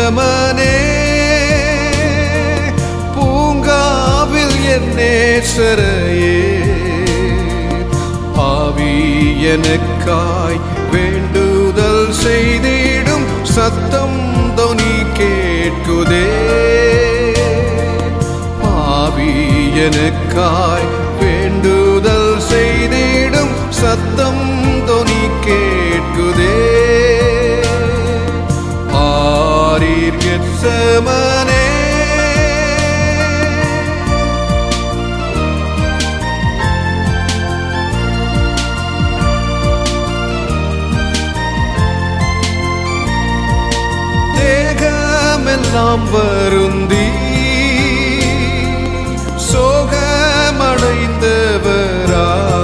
கெட்சமனே பூங்காவில் என் நேசரையே ஆவி எனக்காய் வேண்டுதல் செய்திடும் சத்தம் தொனி கேட்குதே ஆவி எனக்காய் வேண்டுதல் செய்திடும் சத்தம் தொனி கேட்குதே ஆரீர் கெட்சமனே தேகமெல்லாம் வருந்தி சோகமடைந்தவரா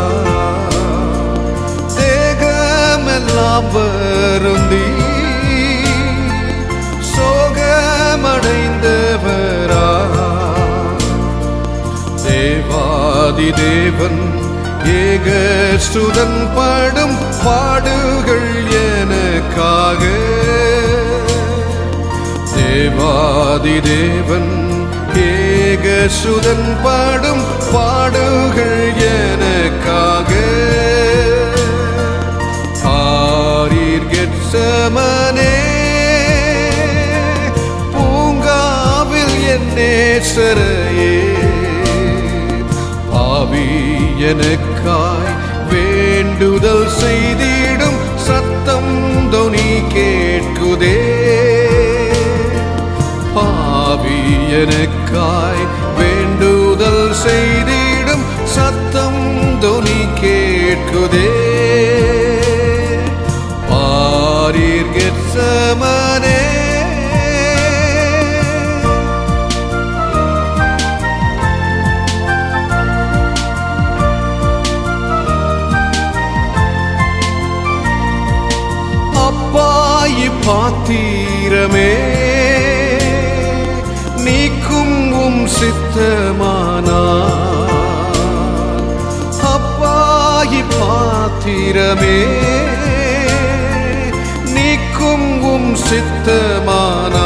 தேகமெல்லாம் வருந்தி சோகமடைந்தவரா தேவாதி தேவன் ஏக சுதன் படும் பாடுகள் எனக்காக தேவாதி தேவன் ஏக சுதன் பாடும் பாடுகள் எனக்காக ஆரீர் கெட்சமனே பூங்காவில் என் நேசரையே ஆவி எனக்காய் வேண்டுதல் செய்திடும் சத்தம் தொனி கேட்குதே ஆவி எனக்காய் வேண்டுதல் செய்திடும் சத்தம் தொனி கேட்குதே ஆரீர் கெட்சமனே அப்பாயி பாத்தீரமே நீக்கும் உம் சித்தமானா அப்பாயி பாத்திரமே நீக்கும் உம் சித்தமானா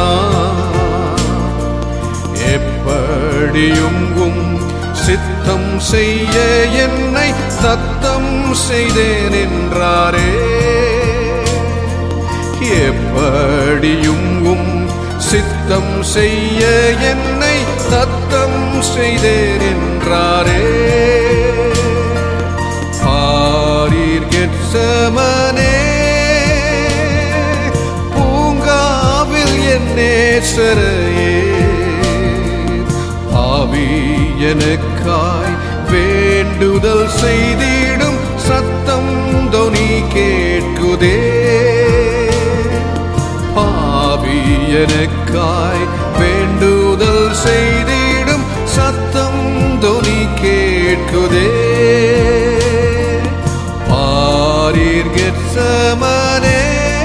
எப்படியும் உம் சித்தம் செய்ய என்னை தத்தம் செய்தேன் என்றாரே எப்படியும் உம் சித்தம் செய்ய என்னை தத்தம் செய்தேன் என்றாரே ஆரீர் கெட்சமனே பூங்காவில் என் நேசரையே ஆவி எனக்காய் வேண்டுதல் செய்திடும் சத்தம் தொனி கேட்குதே ஆவி எனக்காய் வேண்டுதல் செய்திடும் சத்தம் தொனி கேட்குதே ஆரீர் கெட்சமனே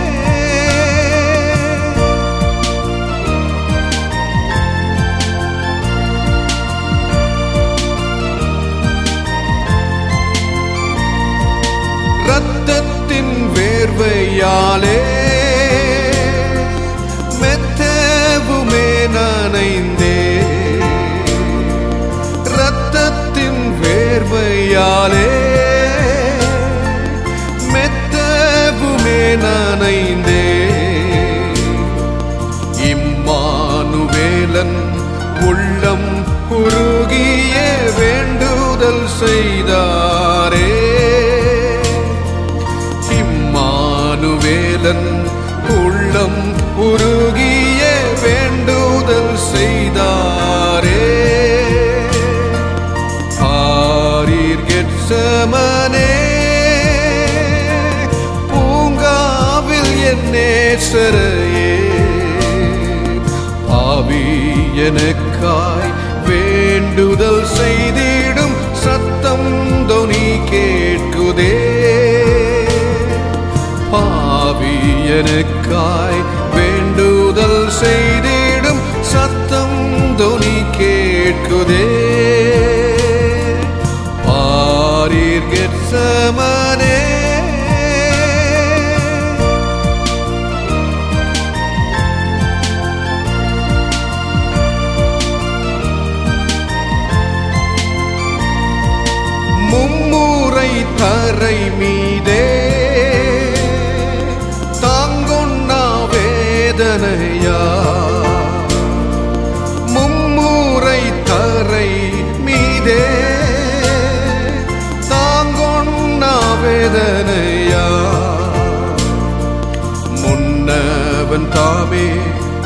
ரத்தத்தின் வேர்வையாலே மெத்தவுமே நனைந்தே ரத்தத்தின் வேர்வையாலே மெத்தவுமே நனைந்தே இம்மானுவேலன் உள்ளம் உருகிய வேண்டுதல் செய்தாரே இம்மானுவேலன் உள்ளம் உருகிய வேண்டுதல் செய்தாரே ஆரீர் கெட்சமனே பூங்காவில் என் நேசரையே ஆவி எனக்காய் வேண்டுதல் செய்திடும் சத்தம் தொனி கேட்குதே பாவி எனக்காய் வேண்டுதல் செய்திடும் சத்தம் தொனி கேட்குதே ஆரீர் கெட்சமனே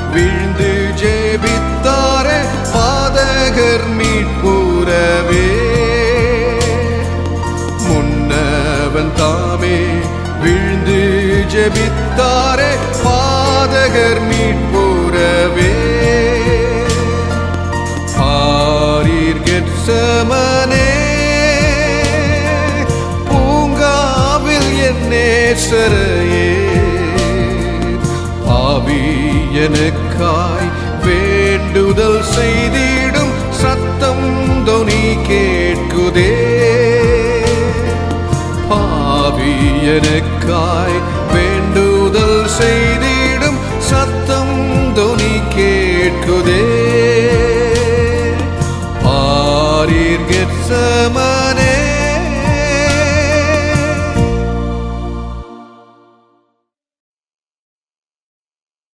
விழுந்து ஜெபித்தாரே பாதகர் மீட்புறவே முன்னவன் தாமே விழுந்து ஜெபித்தாரே பாதகர் மீட்புறவே ஆரீர் கெட்சமனே பூங்காவில் என் நேசரையே பாவி எனக்காய் வேண்டுதல் செய்திடும் சத்தம் தொனி கேட்குதே பாவி எனக்காய்